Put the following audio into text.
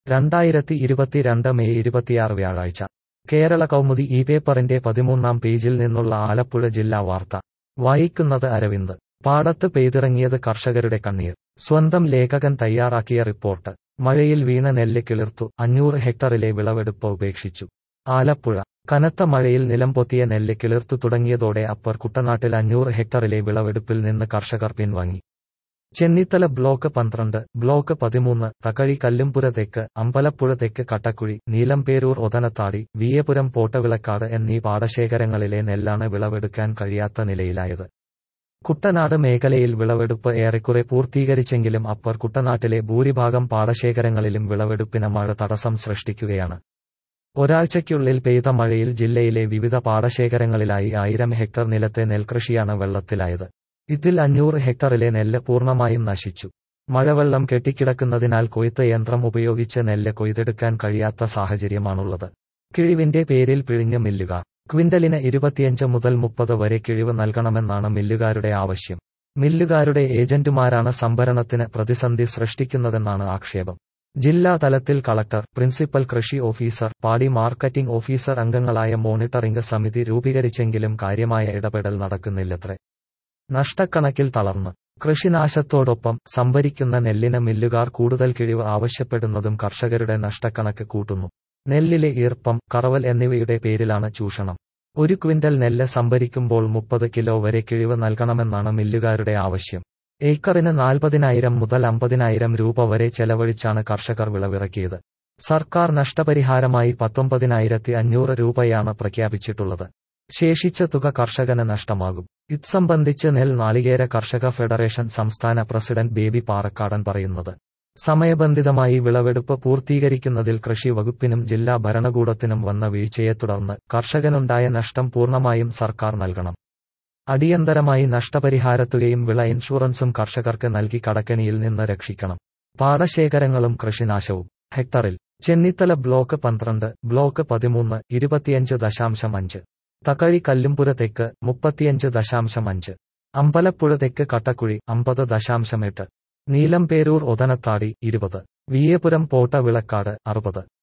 രണ്ടായിരത്തി ഇരുപത്തിരണ്ട് മെയ് ഇരുപത്തിയാറ് വ്യാഴാഴ്ച കേരള കൗമുദി ഈ പേപ്പറിന്റെ പതിമൂന്നാം പേജിൽ നിന്നുള്ള ആലപ്പുഴ ജില്ലാ വാർത്ത വായിക്കുന്നത് അരവിന്ദ് പാടത്ത് പെയ്തിറങ്ങിയത് കർഷകരുടെ കണ്ണീർ സ്വന്തം ലേഖകൻ തയ്യാറാക്കിയ റിപ്പോർട്ട് മഴയിൽ വീണ നെല്ല് കിളിർത്തു അഞ്ഞൂറ് ഹെക്ടറിലെ വിളവെടുപ്പ് ഉപേക്ഷിച്ചു ആലപ്പുഴ കനത്ത മഴയിൽ നിലംപൊത്തിയ നെല്ല് കിളിർത്തു തുടങ്ങിയതോടെ അപ്പർ കുട്ടനാട്ടിൽ അഞ്ഞൂറ് ഹെക്ടറിലെ വിളവെടുപ്പിൽ നിന്ന് കർഷകർ പിൻവാങ്ങി ചെന്നിത്തല ബ്ലോക്ക് പന്ത്രണ്ട് ബ്ലോക്ക് പതിമൂന്ന് തകഴി കല്ലുംപുര തെക്ക് അമ്പലപ്പുഴ തെക്ക് കട്ടക്കുഴി നീലംപേരൂർ ഒതനത്താടി വിയപുരം പോട്ടവിളക്കാട് എന്നീ പാടശേഖരങ്ങളിലെ നെല്ലാണ് വിളവെടുക്കാൻ കഴിയാത്ത നിലയിലായത് കുട്ടനാട് മേഖലയിൽ വിളവെടുപ്പ് ഏറെക്കുറെ പൂർത്തീകരിച്ചെങ്കിലും അപ്പർ കുട്ടനാട്ടിലെ ഭൂരിഭാഗം പാടശേഖരങ്ങളിലും വിളവെടുപ്പിന് മഴ തടസ്സം സൃഷ്ടിക്കുകയാണ് ഒരാഴ്ചയ്ക്കുള്ളിൽ പെയ്ത മഴയിൽ ജില്ലയിലെ വിവിധ പാടശേഖരങ്ങളിലായി ആയിരം ഹെക്ടർ നിലത്തെ നെൽകൃഷിയാണ് വെള്ളത്തിലായത് ഇതിൽ അഞ്ഞൂറ് ഹെക്ടറിലെ നെല്ല് പൂർണ്ണമായും നശിച്ചു മഴവെള്ളം കെട്ടിക്കിടക്കുന്നതിനാൽ കൊയ്ത്ത് യന്ത്രം ഉപയോഗിച്ച് നെല്ല് കൊയ്തെടുക്കാൻ കഴിയാത്ത സാഹചര്യമാണുള്ളത് കിഴിവിന്റെ പേരിൽ പിഴിഞ്ഞ മില്ലുകാർ ക്വിന്റലിന് ഇരുപത്തിയഞ്ച് മുതൽ മുപ്പത് വരെ കിഴിവ് നൽകണമെന്നാണ് മില്ലുകാരുടെ ആവശ്യം മില്ലുകാരുടെ ഏജന്റുമാരാണ് സംഭരണത്തിന് പ്രതിസന്ധി സൃഷ്ടിക്കുന്നതെന്നാണ് ആക്ഷേപം ജില്ലാ തലത്തിൽ കളക്ടർ പ്രിൻസിപ്പൽ കൃഷി ഓഫീസർ പാടി മാർക്കറ്റിംഗ് ഓഫീസർ അംഗങ്ങളായ മോണിറ്ററിംഗ് സമിതി രൂപീകരിച്ചെങ്കിലും കാര്യമായ ഇടപെടൽ നടക്കുന്നില്ലത്രേ നഷ്ടക്കണക്കിൽ തളർന്ന് കൃഷിനാശത്തോടൊപ്പം സംഭരിക്കുന്ന നെല്ലിന് മില്ലുകാർ കൂടുതൽ കിഴിവ് ആവശ്യപ്പെടുന്നതും കർഷകരുടെ നഷ്ടക്കണക്ക് കൂട്ടുന്നു നെല്ലിലെ ഈർപ്പം കറവൽ എന്നിവയുടെ പേരിലാണ് ചൂഷണം ഒരു ക്വിന്റൽ നെല്ല് സംഭരിക്കുമ്പോൾ മുപ്പത് കിലോ വരെ കിഴിവ് നൽകണമെന്നാണ് മില്ലുകാരുടെ ആവശ്യം ഏക്കറിന് നാൽപ്പതിനായിരം മുതൽ അമ്പതിനായിരം രൂപ വരെ ചെലവഴിച്ചാണ് കർഷകർ വിളവിറക്കിയത് സർക്കാർ നഷ്ടപരിഹാരമായി പത്തൊമ്പതിനായിരത്തി അഞ്ഞൂറ് രൂപയാണ് പ്രഖ്യാപിച്ചിട്ടുള്ളത് ശേഷിച്ച തുക കർഷകന് നഷ്ടമാകും ഇത് സംബന്ധിച്ച് നെൽ നാളികേര കർഷക ഫെഡറേഷൻ സംസ്ഥാന പ്രസിഡന്റ് ബേബി പാറക്കാടൻ പറയുന്നത് സമയബന്ധിതമായി വിളവെടുപ്പ് പൂർത്തീകരിക്കുന്നതിൽ കൃഷി വകുപ്പിനും ജില്ലാ ഭരണകൂടത്തിനും വന്ന വീഴ്ചയെ തുടർന്ന് കർഷകനുണ്ടായ നഷ്ടം പൂർണ്ണമായും സർക്കാർ നൽകണം അടിയന്തരമായി നഷ്ടപരിഹാരത്തുകയും വിള ഇൻഷുറൻസും കർഷകർക്ക് നൽകി കടക്കണിയിൽ നിന്ന് രക്ഷിക്കണം പാടശേഖരങ്ങളും കൃഷിനാശവും ഹെക്ടറിൽ ചെന്നിത്തല ബ്ലോക്ക് പന്ത്രണ്ട് ബ്ലോക്ക് പതിമൂന്ന് ഇരുപത്തിയഞ്ച് ദശാംശം അഞ്ച് തകഴി കല്ലുംപുര തെക്ക് മുപ്പത്തിയഞ്ച് ദശാംശം അഞ്ച് അമ്പലപ്പുഴ തെക്ക് കട്ടക്കുഴി അമ്പത് ദശാംശം എട്ട് നീലംപേരൂർ ഒതനത്താടി ഇരുപത് വിയപുരം പോട്ട വിളക്കാട് അറുപത്